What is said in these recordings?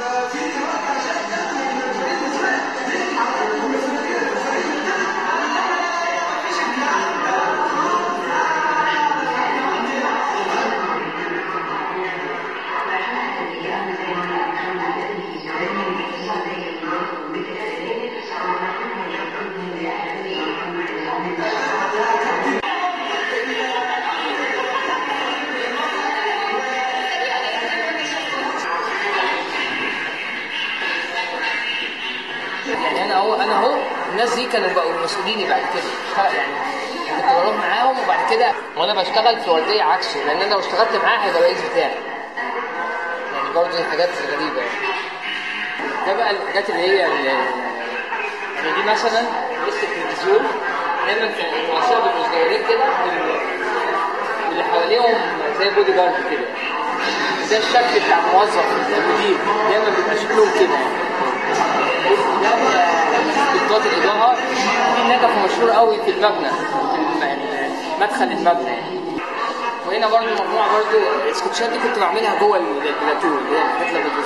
يعني انا اهو انا اهو الناس دي كانوا بقوا مسؤوليني بعد كده اشتغل يعني كنت بروح معاهم وبعد كده وانا بشتغل في ورديه عكسه لان انا لو اشتغلت معاه هيبقى الرئيس بتاعي يعني برضه دي حاجات غريبه يعني ده بقى الحاجات اللي هي ال- يعني دي مثلا لسه التلفزيون دايما في المنصوره بيبقوا صغيرين كده وال- واللي حواليهم زي بودي جارد كده ده الشكل بتاع موظف المدير دايما بيبقى شكلهم كده يعني ده خطوط الاضاءه في نجف مشهور قوي في المبنى في الم- يعني مدخل المبنى يعني وهنا برضو مجموعه برضو السكتشات دي كنت بعملها جوه البلاتو اللي هي الحاجات اللي بتبص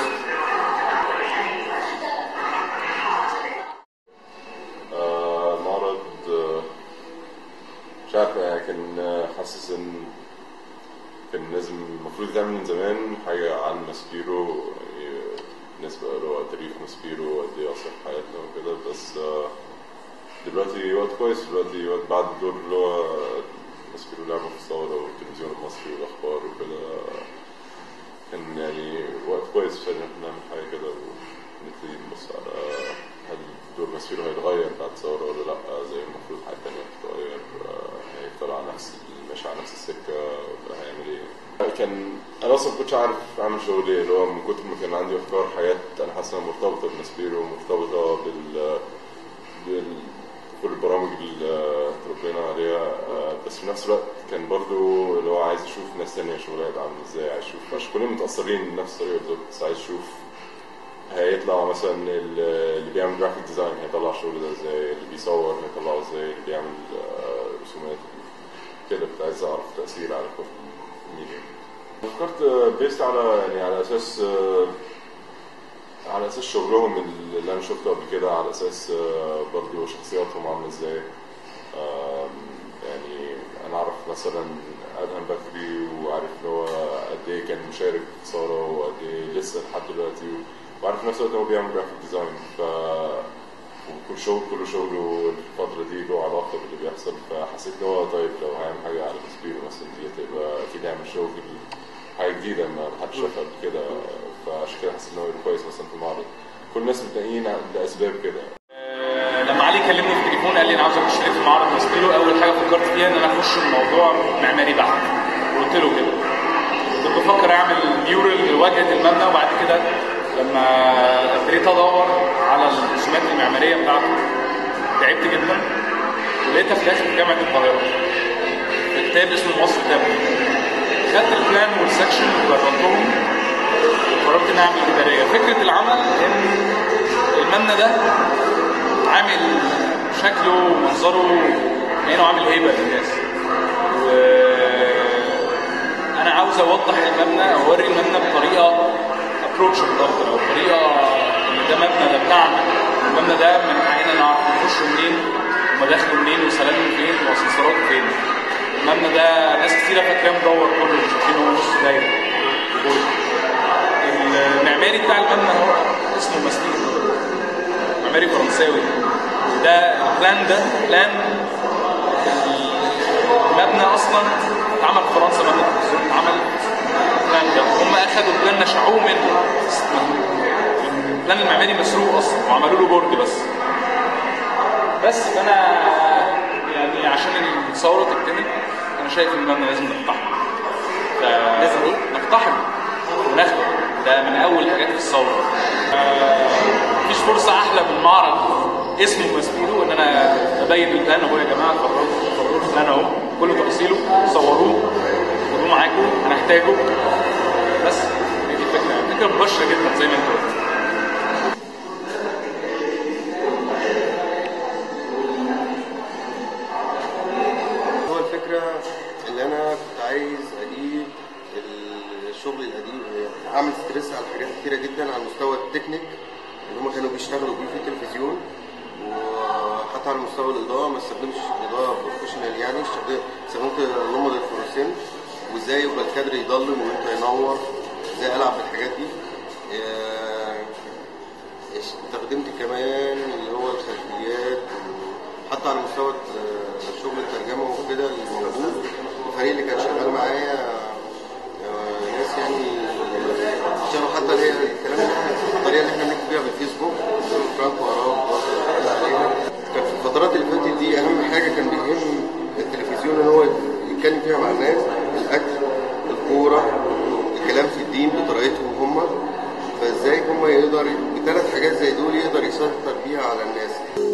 آه، معرض آه، مش عارف يعني كان آه، حاسس ان كان لازم المفروض يتعمل من زمان حاجة عن ماسبيرو يعني بالنسبة له تاريخ ماسبيرو وقد ايه أثر في حياتنا وكده بس آه، دلوقتي وقت كويس دلوقتي وقت بعد الدور اللي هو ماسبيرو لعبة في الثورة والتلفزيون المصري والأخبار وكده كان يعني وقت كويس عشان احنا نعمل حاجة كده ونبتدي نبص على هل دور ماسبيرو هيتغير بعد الثورة ولا لأ زي المفروض حاجة تانية تتغير آه، هيفضل على نفس ماشي على نفس السكة ولا هيعمل ايه كان انا اصلا ما كنتش عارف اعمل شغل ايه اللي هو من كتر ما كان عندي افكار حاجات انا حاسس انها مرتبطه بماسبيرو ومرتبطه بال بال كل البرامج اللي اتربينا عليها آه، بس في نفس الوقت كان برضو اللي هو عايز اشوف ناس تانية شغلها هيبقى عامل ازاي عايز اشوف عشان كلنا متأثرين بنفس الطريقة بالظبط بس عايز اشوف هيطلع مثلا ال- اللي بيعمل جرافيك ديزاين هيطلع الشغل ده ازاي اللي بيصور هيطلعه ازاي اللي بيعمل آه، رسومات كده كنت عايز اعرف تأثير على كل الميديا فكرت بيست على يعني على اساس آه، على اساس شغلهم اللي انا شفته قبل كده على اساس آه، برضو شخصياتهم عامله ازاي آم، يعني انا اعرف مثلا ادهم بكري وعارف ان هو قد ايه كان مشارك في الثوره وقد ايه لسه لحد دلوقتي وعارف في نفس الوقت ان هو بيعمل جرافيك ديزاين ف وكل شغل كل شغله الفترة دي له علاقة باللي بيحصل فحسيت ان هو طيب لو هيعمل حاجة على تسبيل مثلا دي هتبقى اكيد هيعمل شغل حاجة جديدة ما حدش شافها قبل كده فعشان كده حسيت ان هو يبقى كويس مثلا في المعرض كل الناس متنقين لأسباب كده لما علي كلمني في التليفون قال لي انا عاوزك تشترك في معرض ماسبيرو اول حاجه فكرت فيها ان انا اخش الموضوع معماري بحت قلت له كده كنت بفكر اعمل ميورال لواجهه المبنى وبعد كده لما ابتديت ادور على الرسومات المعماريه بتاعته تعبت جدا ولقيتها في الاخر في جامعه القاهره في كتاب اسمه مصر تابلت خدت البلان والسكشن وجربتهم وقررت اني اعمل اداريه فكره العمل ان المبنى ده عامل شكله ومنظره كانه عامل هيبه للناس و انا عاوز اوضح المبنى او اوري المبنى بطريقه ابروتش اكتر او بطريقه ان ده مبنى ده بتاعنا المبنى ده من حقنا نعرف نخش منين ومداخله منين وسلامه فين واسانسيراته فين المبنى ده ناس كتيره فاكراه مدور كله شايفينه هو نص دايره برج. المعماري بتاع المبنى هو اسمه مسليم معماري فرنساوي ده البلان ده بلان المبنى اصلا اتعمل في فرنسا مبنى التلفزيون اتعمل البلان ده هم اخدوا البلان نشعوه منه البلان المعماري مسروق اصلا وعملوا له بورد بس بس فانا يعني عشان الثوره تكتمل انا شايف ان المبنى لازم نقتحم لازم ايه؟ نقتحم وناخده ده من اول الحاجات في الثوره آه، مفيش فرصه احلى من معرض اسمه ماسبيرو ان انا ابين البلان اهو يا جماعه اتفرجوا اتفرجوا البلان اهو كل تفاصيله صوروه خدوه معاكم هنحتاجه بس هي دي الفكره فكره مباشره جدا زي ما انت قلت هو الفكرة اللي أنا كنت عايز أجيب الشغل القديم أعمل ستريس على الحاجات كتيره جدا على مستوى التكنيك اللي هم كانوا بيشتغلوا بيه في التلفزيون وحتى على مستوى الاضاءه ما استخدمش اضاءه بروفيشنال يعني اشتغلت- استخدمت لمبه الفلوسين وازاي يبقى الكادر يضلم وانت ينور ازاي العب بالحاجات دي آه، استخدمت كمان اللي هو الخلفيات حتى على مستوى آه، شغل الترجمه وكده الموجود الفريق اللي كان شغال معايا آه، ناس يعني اشتغلوا حتى اللي هي الكلام اللي احنا الطريقه اللي احنا بنكتب بيها بالفيسبوك فرانكو اراب كان في الفترات اللي فاتت دي اهم حاجه كان بيهم التلفزيون ان هو يتكلم فيها مع الناس الاكل الكوره الكلام في الدين بطريقتهم هم فازاي هم يقدر بثلاث حاجات زي دول يقدر يسيطر بيها على الناس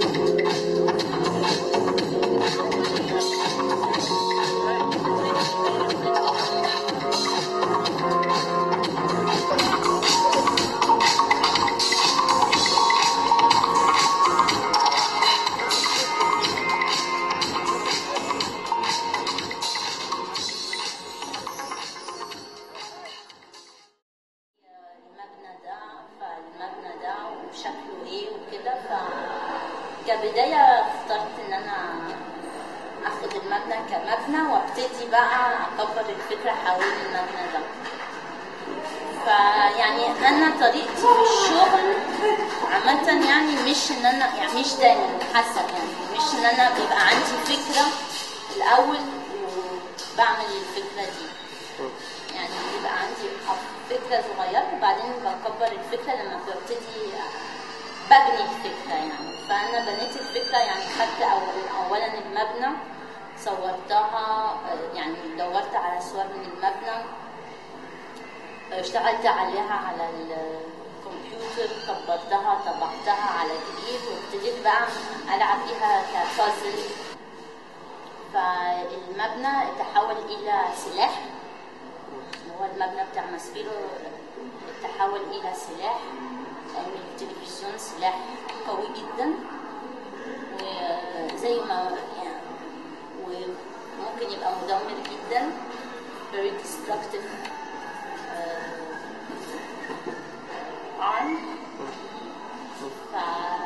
المبنى ده فالمبنى ده وشكله ايه وكده ف كبداية اخترت ان انا اخد المبنى كمبنى وابتدي بقى اكبر الفكرة حوالين المبنى ده فيعني انا طريقتي في الشغل عامة يعني مش ان انا يعني مش دايما حسب يعني مش ان انا بيبقى عندي فكرة الاول وبعمل الفكرة دي يعني بيبقى عندي فكرة صغيرة وبعدين بكبر الفكرة لما ببتدي ببني الفكرة يعني فأنا بنيت الفكرة يعني خدت أول أولا المبنى صورتها آه، يعني دورت على صور من المبنى آه، اشتغلت عليها على الكمبيوتر كبرتها طبعتها على جديد وابتديت بقى ألعب بيها كبازل فالمبنى تحول إلى سلاح اللي هو المبنى بتاع ماسبيرو تحول إلى سلاح لأن التلفزيون سلاح قوي جدا وزي ما يعني وممكن يبقى مدمر جدا very destructive uh, arm ف...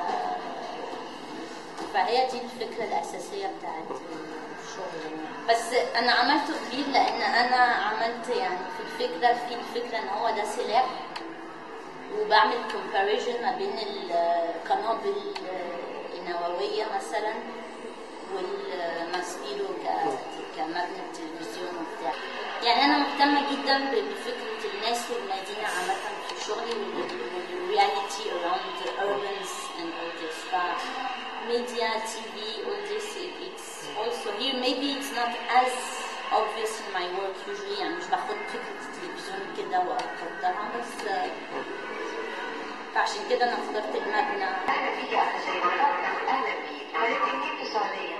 فهي دي الفكرة الأساسية بتاعت الشغل بس أنا عملته كبير لأن أنا عملت يعني في الفكرة في الفكرة إن هو ده سلاح وبعمل comparison ما بين القنابل النووية مثلا والماسبيرو ك- كمبنى التلفزيون وبتاع يعني أنا مهتمة جدا بفكرة الناس والمدينة عامة في شغلي والرياليتي around the urbans and all this ف media, TV, all this it, it's also here maybe it's not as obvious in my work usually يعني مش باخد فكرة التلفزيون كده وأكبرها بس آه، فعشان كده أنا اخترت المبنى أهلا بك أخي سيدنا أهلا بك ولكن اتصالية